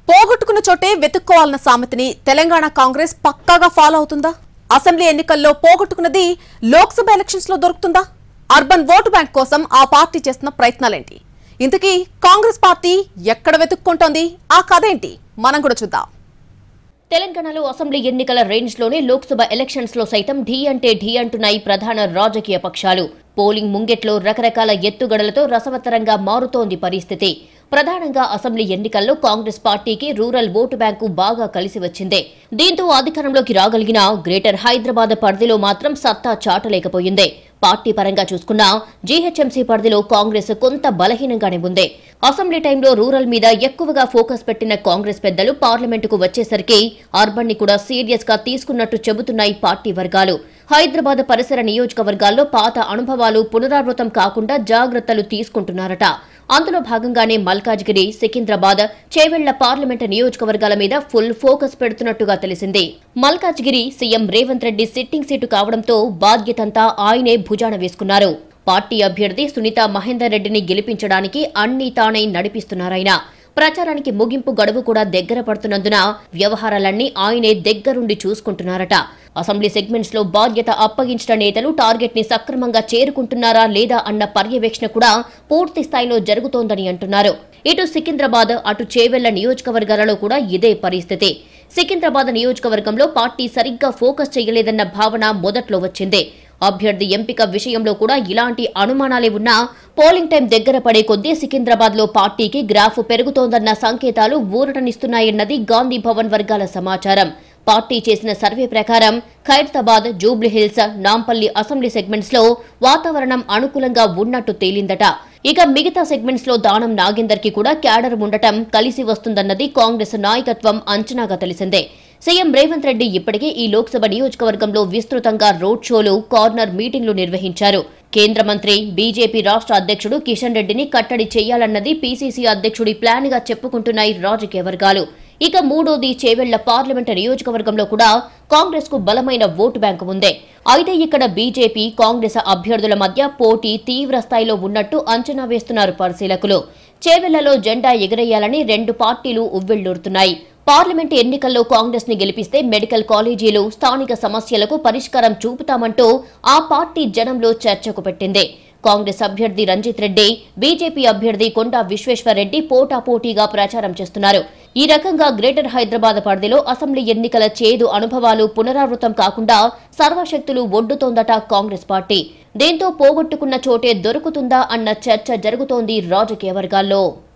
పోగొట్టుకున్న చోటే వెతుక్కోవాలన్న సామెతని తెలంగాణ కాంగ్రెస్ పక్కాగా ఫాలో అవుతుందా అసెంబ్లీ ఎన్నికల్లో పోగొట్టుకున్నది లోక్సభ ఎలక్షన్స్ లో దొరుకుతుందా అర్బన్ ఓటు బ్యాంక్ కోసం ఆ పార్టీ చేస్తున్న ప్రయత్నాలేంటి ఇంతకీ కాంగ్రెస్ పార్టీ ఎక్కడ వెతుక్కుంటోంది ఆ కథ ఏంటి మనం కూడా చూద్దాం తెలంగాణలో అసెంబ్లీ ఎన్నికల రేంజ్ లోనే లోక్సభ ఎలక్షన్స్ లో సైతం ఢీ అంటే ఢీ అంటున్నాయి ప్రధాన రాజకీయ పక్షాలు పోలింగ్ ముంగెట్లో రకరకాల ఎత్తుగడలతో రసవత్తరంగా మారుతోంది పరిస్థితి ప్రధానంగా అసెంబ్లీ ఎన్నికల్లో కాంగ్రెస్ పార్టీకి రూరల్ ఓటు బ్యాంకు బాగా కలిసి వచ్చిందే దీంతో అధికారంలోకి రాగలిగిన గ్రేటర్ హైదరాబాద్ పరిధిలో మాత్రం సత్తా చాటలేకపోయిందే పార్టీ పరంగా చూసుకున్నా జీహెచ్ఎంసీ పరిధిలో కాంగ్రెస్ కొంత బలహీనంగానే ఉంది అసెంబ్లీ టైంలో రూరల్ మీద ఎక్కువగా ఫోకస్ పెట్టిన కాంగ్రెస్ పెద్దలు పార్లమెంటుకు వచ్చేసరికి అర్బన్ ని కూడా సీరియస్ గా తీసుకున్నట్టు చెబుతున్నాయి పార్టీ వర్గాలు హైదరాబాద్ పరిసర నియోజకవర్గాల్లో పాత అనుభవాలు పునరావృతం కాకుండా జాగ్రత్తలు తీసుకుంటున్నారట అందులో భాగంగానే మల్కాజ్గిరి సికింద్రాబాద్ చేవెళ్ల పార్లమెంట్ నియోజకవర్గాల మీద ఫుల్ ఫోకస్ పెడుతున్నట్టుగా తెలిసింది Malkajgiri CM Revanth Reddy sitting seat కావడంతో బాధ్యతంతా ఆయనే భుజాన వేసుకున్నారు పార్టీ అభ్యర్థి సునీత మహేందర్ రెడ్డిని గెలిపించడానికి అన్ని తానై నడిపిస్తున్నారాయన ప్రచారానికి ముగింపు గడువు కూడా దగ్గర పడుతున్నందున వ్యవహారాలన్నీ ఆయనే దగ్గరుండి చూసుకుంటున్నారట అసెంబ్లీ సెగ్మెంట్స్ లో బాధ్యత అప్పగించిన నేతలు టార్గెట్ ని సక్రమంగా చేరుకుంటున్నారా లేదా అన్న పర్యవేక్షణ కూడా పూర్తి స్థాయిలో జరుగుతోందని అంటున్నారు ఇటు సికింద్రాబాద్ అటు చేవెళ్ల నియోజకవర్గాలలో కూడా ఇదే పరిస్థితి సికింద్రాబాద్ నియోజకవర్గంలో పార్టీ సరిగ్గా ఫోకస్ చేయలేదన్న భావన మొదట్లో వచ్చింది అభ్యర్థి ఎంపిక విషయంలో కూడా ఇలాంటి అనుమానాలే ఉన్నా పోలింగ్ టైం దగ్గర పడే కొద్దీ సికింద్రాబాద్ లో పార్టీకి గ్రాఫ్ పెరుగుతోందన్న సంకేతాలు ఊరటనిస్తున్నాయన్నది గాంధీ భవన్ వర్గాల సమాచారం పార్టీ చేసిన సర్వే ప్రకారం ఖైరతాబాద్ జూబ్లీహిల్స్ నాంపల్లి అసెంబ్లీ సెగ్మెంట్స్ లో వాతావరణం అనుకూలంగా ఉన్నట్టు తేలిందట ఇక మిగతా సెగ్మెంట్స్ లో దానం నాగేందర్ కి కూడా క్యాడర్ ఉండటం కలిసి వస్తుందన్నది కాంగ్రెస్ నాయకత్వం అంచనాగా తెలిసిందే సీఎం రేవంత్ రెడ్డి ఇప్పటికే ఈ లోక్సభ నియోజకవర్గంలో విస్తృతంగా రోడ్ షోలు కార్నర్ మీటింగ్లు నిర్వహించారు కేంద్ర మంత్రి బీజేపీ రాష్ట్ర అధ్యక్షుడు కిషన్ రెడ్డిని కట్టడి చేయాలన్నది పీసీసీ అధ్యక్షుడి ప్లాన్ గా చెప్పుకుంటున్నాయి రాజకీయ వర్గాలు ఇక మూడోది చేవెళ్ల పార్లమెంట్ నియోజకవర్గంలో కూడా కాంగ్రెస్ కు బలమైన ఓటు బ్యాంకు ఉంది అయితే ఇక్కడ బీజేపీ కాంగ్రెస్ అభ్యర్థుల మధ్య పోటీ తీవ్ర స్థాయిలో ఉన్నట్టు అంచనా వేస్తున్నారు పరిశీలకులు చేవెళ్లలో జెండా ఎగరేయాలని రెండు పార్టీలు ఉవ్విళ్లూరుతున్నాయి పార్లమెంట్ ఎన్నికల్లో కాంగ్రెస్ ని గెలిపిస్తే మెడికల్ కాలేజీలు స్థానిక సమస్యలకు పరిష్కారం చూపుతామంటూ ఆ పార్టీ జనంలో చర్చకు పెట్టింది కాంగ్రెస్ అభ్యర్థి రంజిత్ రెడ్డి బీజేపీ అభ్యర్థి కొండా విశ్వేశ్వరరెడ్డి పోటాపోటీగా ప్రచారం చేస్తున్నారు ఈ రకంగా గ్రేటర్ హైదరాబాద్ పరిధిలో అసెంబ్లీ ఎన్నికల చేదు అనుభవాలు పునరావృతం కాకుండా సర్వశక్తులు ఒడ్డుతోందట కాంగ్రెస్ పార్టీ దీంతో పోగొట్టుకున్న చోటే దొరుకుతుందా అన్న చర్చ జరుగుతోంది రాజకీయ వర్గాల్లో